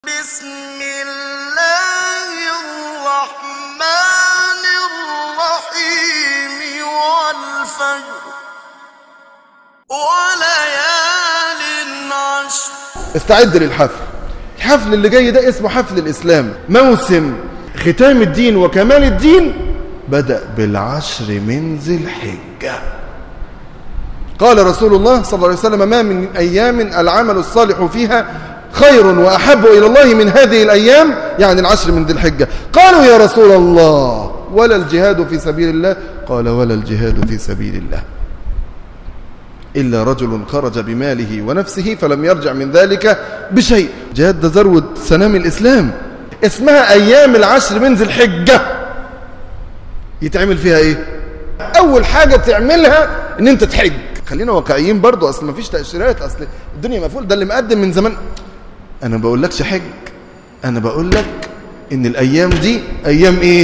بسم الله الرحمن الرحيم والفجر وليال عشر استعد للحفل الحفل اللي جاي ده اسمه حفل الإسلام موسم ختام الدين وكمال الدين بدأ بالعشر من ذي الحجة قال رسول الله صلى الله عليه وسلم ما من أيام العمل الصالح فيها خير وأحب إلى الله من هذه الأيام يعني العشر من ذي الحجة قالوا يا رسول الله ولا الجهاد في سبيل الله قال ولا الجهاد في سبيل الله إلا رجل خرج بماله ونفسه فلم يرجع من ذلك بشيء جهاد ده ذروة سنام الإسلام اسمها أيام العشر من ذي الحجة يتعمل فيها إيه أول حاجة تعملها إن أنت تحج خلينا واقعيين برضو أصل ما فيش تأشيرات أصل الدنيا مفول ده اللي مقدم من زمان أنا بقول لكش حج أنا بقول لك إن الأيام دي أيام إيه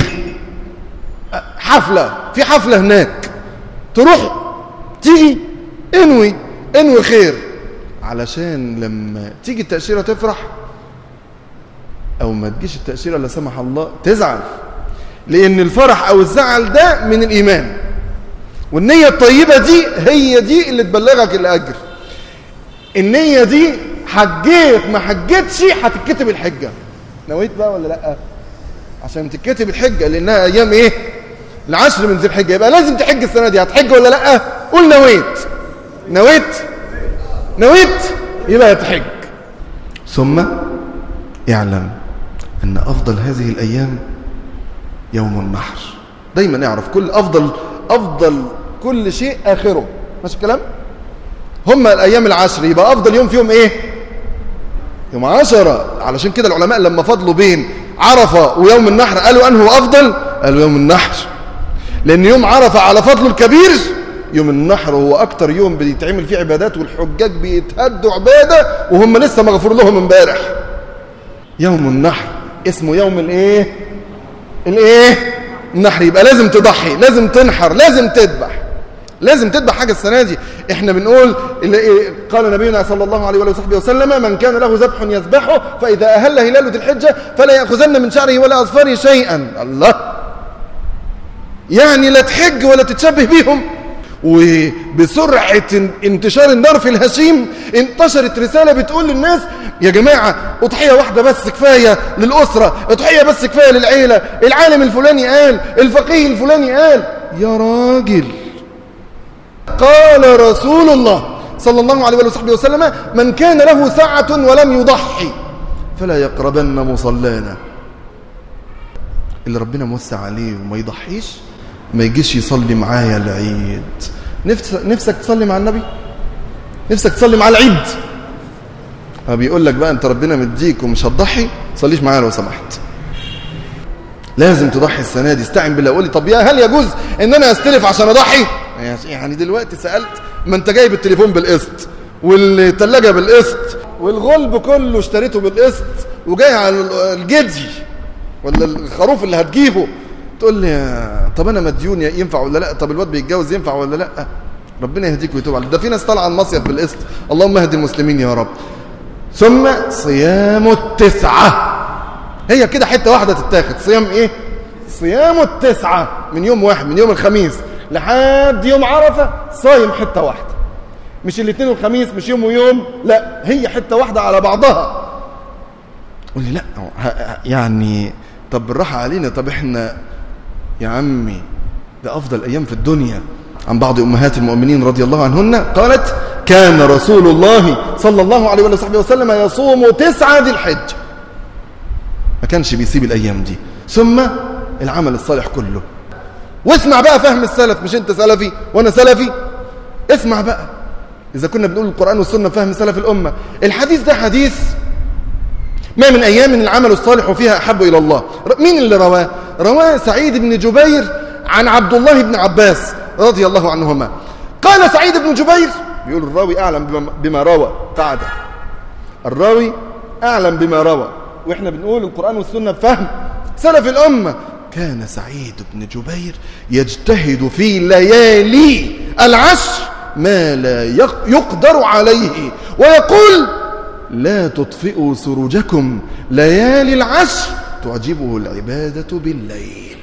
حفلة في حفلة هناك تروح تيجي انوي انوي خير علشان لما تيجي التأشيرة تفرح او ما تجيش التأشيرة لا سمح الله تزعل لان الفرح او الزعل ده من الايمان والنية الطيبة دي هي دي اللي تبلغك الاجر النية دي حجيت ما حجيتش هتتكتب الحجة نويت بقى ولا لا عشان تتكتب الحجة لانها ايام ايه العشر من ذي الحجة يبقى لازم تحج السنة دي هتحج ولا لا قول نويت نويت نويت يبقى تحج ثم اعلم ان افضل هذه الايام يوم النحر دايما اعرف كل افضل افضل كل شيء اخره ماشي الكلام هم الايام العشر يبقى افضل يوم فيهم ايه يوم عشرة علشان كده العلماء لما فضلوا بين عرفة ويوم النحر قالوا انه افضل قالوا يوم النحر لان يوم عرفة على فضله الكبير يوم النحر هو اكتر يوم بيتعمل فيه عبادات والحجاج بيتهدوا عبادة وهم لسه مغفور لهم امبارح يوم النحر اسمه يوم الايه الايه النحر يبقى لازم تضحي لازم تنحر لازم تذبح لازم تذبح حاجة السنة دي احنا بنقول اللي قال نبينا صلى الله عليه وصحبه وسلم من كان له ذبح يذبحه فإذا أهل هلال ذي الحجة فلا يأخذن من شعره ولا أظفاره شيئا الله يعني لا تحج ولا تتشبه بيهم وبسرعة انتشار النار في الهشيم انتشرت رسالة بتقول للناس يا جماعة اضحية واحدة بس كفاية للأسرة اضحية بس كفاية للعيلة العالم الفلاني قال الفقيه الفلاني قال يا راجل قال رسول الله صلى الله عليه وصحبه وسلم من كان له ساعة ولم يضحي فلا يقربن مصلانا اللي ربنا موسع عليه وما يضحيش ما يجيش يصلي معايا العيد نفس نفسك تصلي مع النبي نفسك تصلي مع العيد بيقول لك بقى انت ربنا مديك ومش هتضحي صليش معايا لو سمحت لازم تضحي السنه دي استعن بالله قول لي طب يا هل يجوز ان انا استلف عشان اضحي يعني دلوقتي سالت ما انت جايب التليفون بالقسط والثلاجه بالقسط والغلب كله اشتريته بالقسط وجاي على الجدي ولا الخروف اللي هتجيبه تقول لي طب انا مديون ينفع ولا لا طب الواد بيتجوز ينفع ولا لا ربنا يهديك ويتوب عليك ده في ناس طالعه المصيف بالقسط اللهم اهدي المسلمين يا رب ثم صيام التسعه هي كده حته واحده تتاخد صيام ايه صيام التسعه من يوم واحد من يوم الخميس لحد يوم عرفه صايم حته واحده مش الاثنين والخميس مش يوم ويوم لا هي حته واحده على بعضها قول لي لا يعني طب بالراحه علينا طب احنا يا عمي ده أفضل أيام في الدنيا عن بعض أمهات المؤمنين رضي الله عنهن قالت كان رسول الله صلى الله عليه وصحبه وسلم يصوم تسعة ذي الحج ما كانش بيسيب الأيام دي ثم العمل الصالح كله واسمع بقى فهم السلف مش انت سلفي وانا سلفي اسمع بقى إذا كنا بنقول القرآن والسنة فهم سلف الأمة الحديث ده حديث ما من أيام العمل الصالح فيها أحب إلى الله مين اللي رواه رواه سعيد بن جبير عن عبد الله بن عباس رضي الله عنهما قال سعيد بن جبير بيقول الراوي أعلم بما روى تعالى الراوي أعلم بما روى وإحنا بنقول القرآن والسنة بفهم سلف الأمة كان سعيد بن جبير يجتهد في ليالي العشر ما لا يقدر عليه ويقول لا تطفئوا سروجكم ليالي العشر تعجبه العبادة بالليل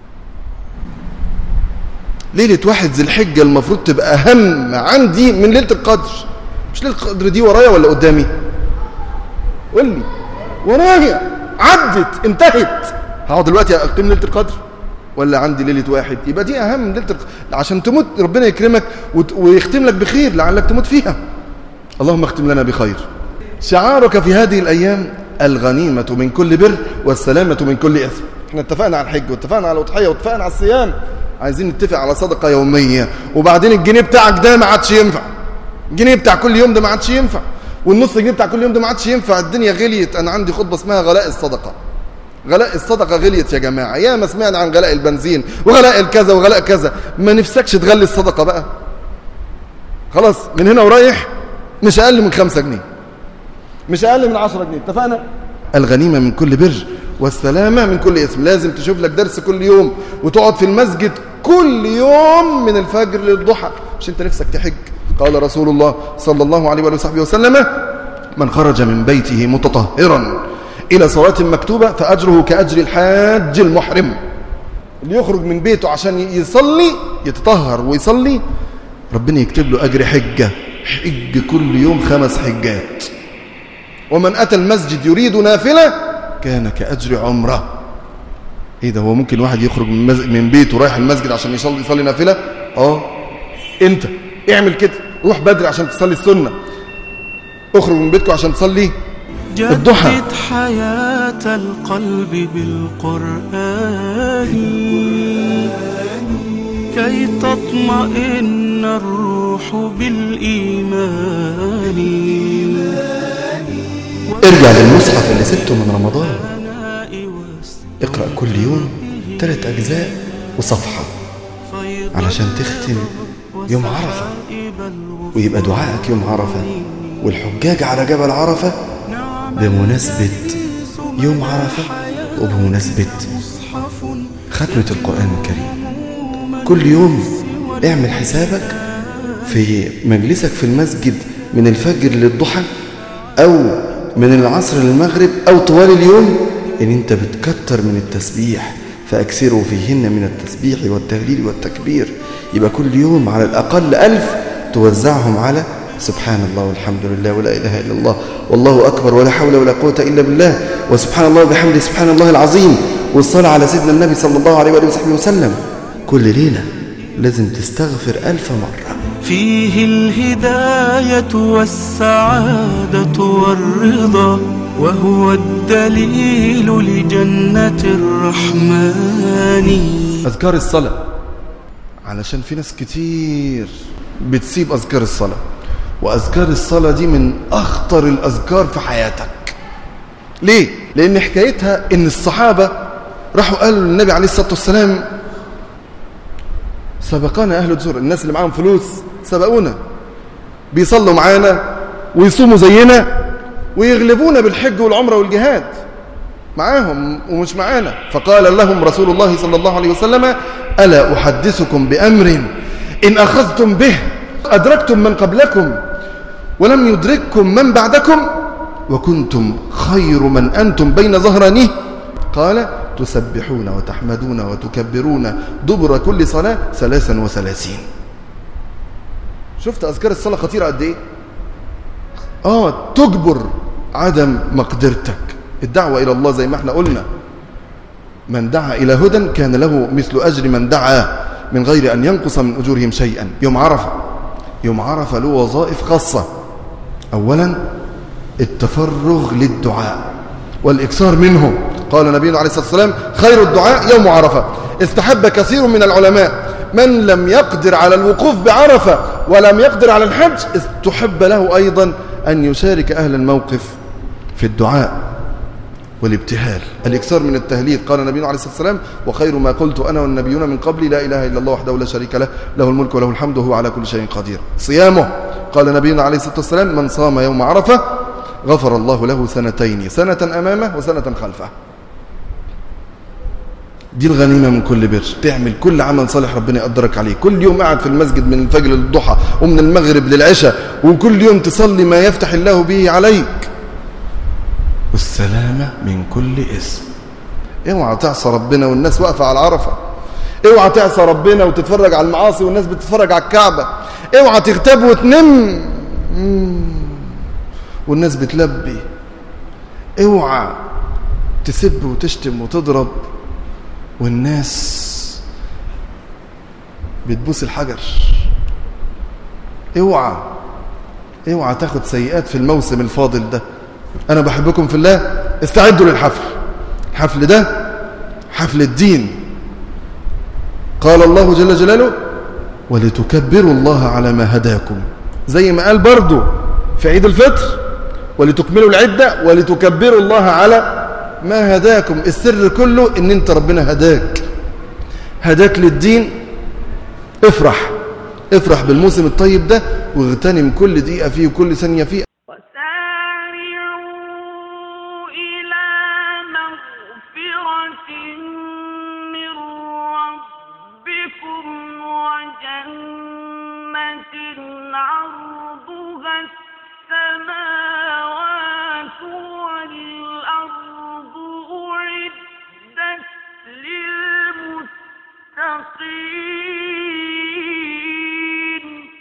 ليلة واحد ذي الحجة المفروض تبقى أهم عندي من ليلة القدر مش ليلة القدر دي ورايا ولا قدامي قول لي ورايا عدت انتهت هقعد دلوقتي أقيم ليلة القدر ولا عندي ليلة واحد يبقى دي أهم من ليلة القدر عشان تموت ربنا يكرمك وت- ويختم لك بخير لعلك تموت فيها اللهم اختم لنا بخير شعارك في هذه الأيام الغنيمة من كل بر والسلامة من كل إثم احنا اتفقنا على الحج واتفقنا على الأضحية واتفقنا على الصيام عايزين نتفق على صدقة يومية وبعدين الجنيه بتاعك ده ما عادش ينفع الجنيه بتاع كل يوم ده ما عادش ينفع والنص جنيه بتاع كل يوم ده ما عادش ينفع الدنيا غليت أنا عندي خطبة اسمها غلاء الصدقة غلاء الصدقة غليت يا جماعة يا ما سمعنا عن غلاء البنزين وغلاء الكذا وغلاء كذا ما نفسكش تغلي الصدقة بقى خلاص من هنا ورايح مش أقل من خمسة جنيه مش أقل من عشرة جنيه اتفقنا الغنيمة من كل بر والسلامة من كل اسم لازم تشوف لك درس كل يوم وتقعد في المسجد كل يوم من الفجر للضحى مش انت نفسك تحج قال رسول الله صلى الله عليه وآله وصحبه وسلم من خرج من بيته متطهرا إلى صلاة مكتوبة فأجره كأجر الحاج المحرم اللي يخرج من بيته عشان يصلي يتطهر ويصلي ربنا يكتب له أجر حجة حج كل يوم خمس حجات ومن أتى المسجد يريد نافلة كان كأجر عمره ايه ده هو ممكن واحد يخرج من, مز... من بيته رايح المسجد عشان يصلي يصلي نافلة اه انت اعمل كده روح بدري عشان تصلي السنة اخرج من بيتكم عشان تصلي الضحى. جدد حياة القلب بالقرآن كي تطمئن الروح بالإيمان ارجع للمصحف اللي سبته من رمضان والثناء اقرأ كل يوم ثلاث أجزاء وصفحة والفيض علشان تختم يوم عرفة ويبقى دعائك يوم عرفة والحجاج على جبل عرفة بمناسبة يوم عرفة وبمناسبة ختمة القرآن الكريم كل يوم اعمل حسابك في مجلسك في المسجد من الفجر للضحى أو من العصر للمغرب أو طوال اليوم إن أنت بتكتر من التسبيح فأكثروا فيهن من التسبيح والتهليل والتكبير يبقى كل يوم على الأقل ألف توزعهم على سبحان الله والحمد لله ولا إله إلا الله والله أكبر ولا حول ولا قوة إلا بالله وسبحان الله وبحمده سبحان الله العظيم والصلاة على سيدنا النبي صلى الله عليه وآله وصحبه وسلم كل ليلة لازم تستغفر ألف مرة فيه الهداية والسعادة والرضا وهو الدليل لجنة الرحمن أذكار الصلاة علشان في ناس كتير بتسيب أذكار الصلاة وأذكار الصلاة دي من أخطر الأذكار في حياتك ليه؟ لأن حكايتها إن الصحابة راحوا قالوا للنبي عليه الصلاة والسلام سبقنا أهل الزور الناس اللي معاهم فلوس سبقونا بيصلوا معانا ويصوموا زينا ويغلبونا بالحج والعمرة والجهاد معاهم ومش معانا فقال لهم رسول الله صلى الله عليه وسلم ألا أحدثكم بأمر إن أخذتم به أدركتم من قبلكم ولم يدرككم من بعدكم وكنتم خير من أنتم بين ظهرانيه قال تسبحون وتحمدون وتكبرون دبر كل صلاة ثلاثا وثلاثين شفت أذكار الصلاة خطيرة قد إيه آه تجبر عدم مقدرتك الدعوة إلى الله زي ما احنا قلنا من دعا إلى هدى كان له مثل أجر من دعا من غير أن ينقص من أجورهم شيئا يوم عرفة يوم عرفة له وظائف خاصة أولا التفرغ للدعاء والإكثار منه قال نبينا عليه الصلاة والسلام خير الدعاء يوم عرفة استحب كثير من العلماء من لم يقدر على الوقوف بعرفة ولم يقدر على الحج استحب له أيضا أن يشارك أهل الموقف في الدعاء والابتهال الإكثار من التهليل قال نبينا عليه الصلاة والسلام وخير ما قلت أنا والنبيون من قبلي لا إله إلا الله وحده لا شريك له له الملك وله الحمد وهو على كل شيء قدير صيامه قال نبينا عليه الصلاة والسلام من صام يوم عرفة غفر الله له سنتين سنة أمامه وسنة خلفه دي الغنيمة من كل بر تعمل كل عمل صالح ربنا يقدرك عليه كل يوم قاعد في المسجد من الفجر للضحى ومن المغرب للعشاء وكل يوم تصلي ما يفتح الله به عليك والسلامة من كل اسم اوعى تعصى ربنا والناس واقفة على العرفة اوعى تعصى ربنا وتتفرج على المعاصي والناس بتتفرج على الكعبة اوعى تغتاب وتنم مم. والناس بتلبي اوعى تسب وتشتم وتضرب والناس بتبوس الحجر اوعى اوعى تاخد سيئات في الموسم الفاضل ده انا بحبكم في الله استعدوا للحفل الحفل ده حفل الدين قال الله جل جلاله ولتكبروا الله على ما هداكم زي ما قال برضو في عيد الفطر ولتكملوا العدة ولتكبروا الله على ما هداكم السر كله ان انت ربنا هداك هداك للدين افرح افرح بالموسم الطيب ده واغتنم كل دقيقة فيه وكل ثانية فيه وسارعوا إلى مغفرة من ربكم وجنة عرضها السماوات والأرض أعدت للمتقين